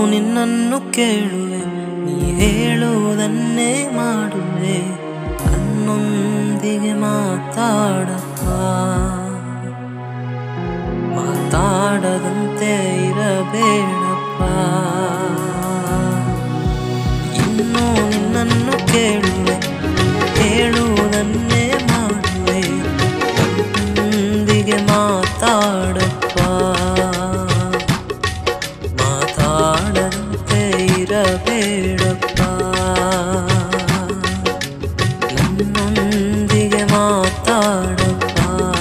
ನಿನ್ನನ್ನು ಕೇಳುವೆ ನೀ ಹೇಳುವುದನ್ನೇ ಮಾಡುವೆ ಕಣ್ಣೊಂದಿಗೆ ಮಾತಾಡಪ್ಪ ಮಾತಾಡದಂತೆ ಇರಬೇಡಪ್ಪ ಇನ್ನು ನಿನ್ನನ್ನು ಕೇಳುವೆ ಹೇಳುವುದನ್ನೇ ಮಾಡುವೆ ಕಣ್ಣೊಂದಿಗೆ ಮಾತಾಡಪ್ಪ ಮಾತಾಡದಂತೆ ಇರಬೇಡಪ್ಪ ನನ್ನೊಂದಿಗೆ ಮಾತಾಡಪ್ಪ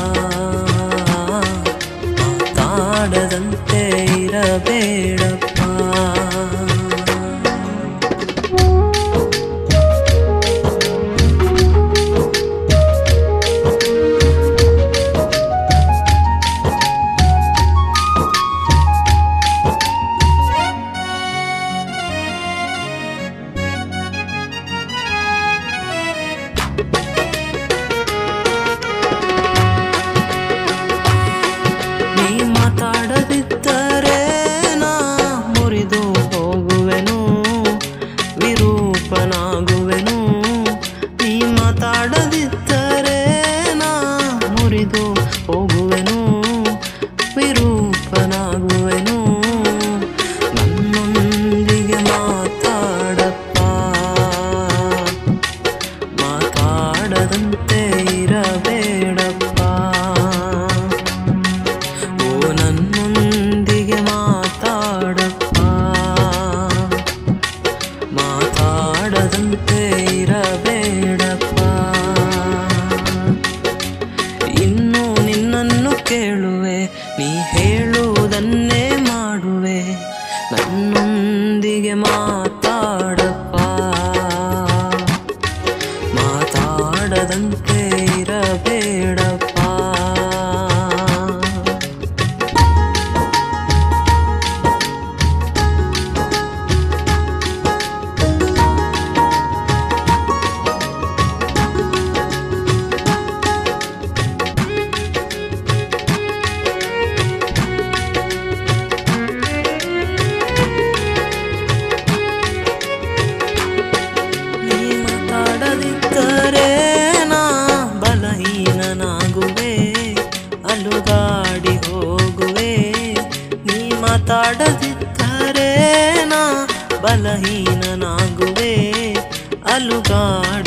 ಮಾತಾಡದಂತೆ ಇರಬೇಡಪ್ಪ ನೀ ಮಾತಾಡದಿದ್ದರೆ ನಾ ಮುರಿದು ಹೋಗುವೆನು ವಿರೂಪನಾಗುವೆನು ನೀ ಮಾತಾಡದಿದ್ದರೆ ನಾ ಮುರಿದು ಹೋಗುವೆನು ವಿರೂಪನಾಗುವೆನು ನನ್ನೊಂದಿಗೆ ಮಾತಾಡಪ್ಪ ಮಾತಾಡದಂತೆ ಇರಬೇಡಪ್ಪ ಓ ನನ್ನೊಂದಿಗೆ ಮಾತಾಡಪ್ಪ ಮಾತಾಡದಂತೆ ಇರಬೇಡಪ್ಪ ಇನ್ನು ನಿನ್ನನ್ನು ಕೇಳುವೆ ನೀ ಹೇಳುವುದನ್ನೇ ಮಾಡುವೆ ನನ್ನೊಂದಿಗೆ ಮಾತಾಡಪ್ಪ ಮಾತಾಡದಂತೆ ಇರಬೇಡಪ್ಪ ನೀ ಮಾತಾಡದಿದ್ದರೆ ನಾ ಬಲಹೀನನಾಗುವೆ ಅಲುಗಾಡಿ ಹೋಗುವೆ ನೀ ಮಾತಾಡದಿದ್ದರೆ ನಾ ಬಲಹೀನನಾಗುವೆ ಅಲುಗಾಡಿ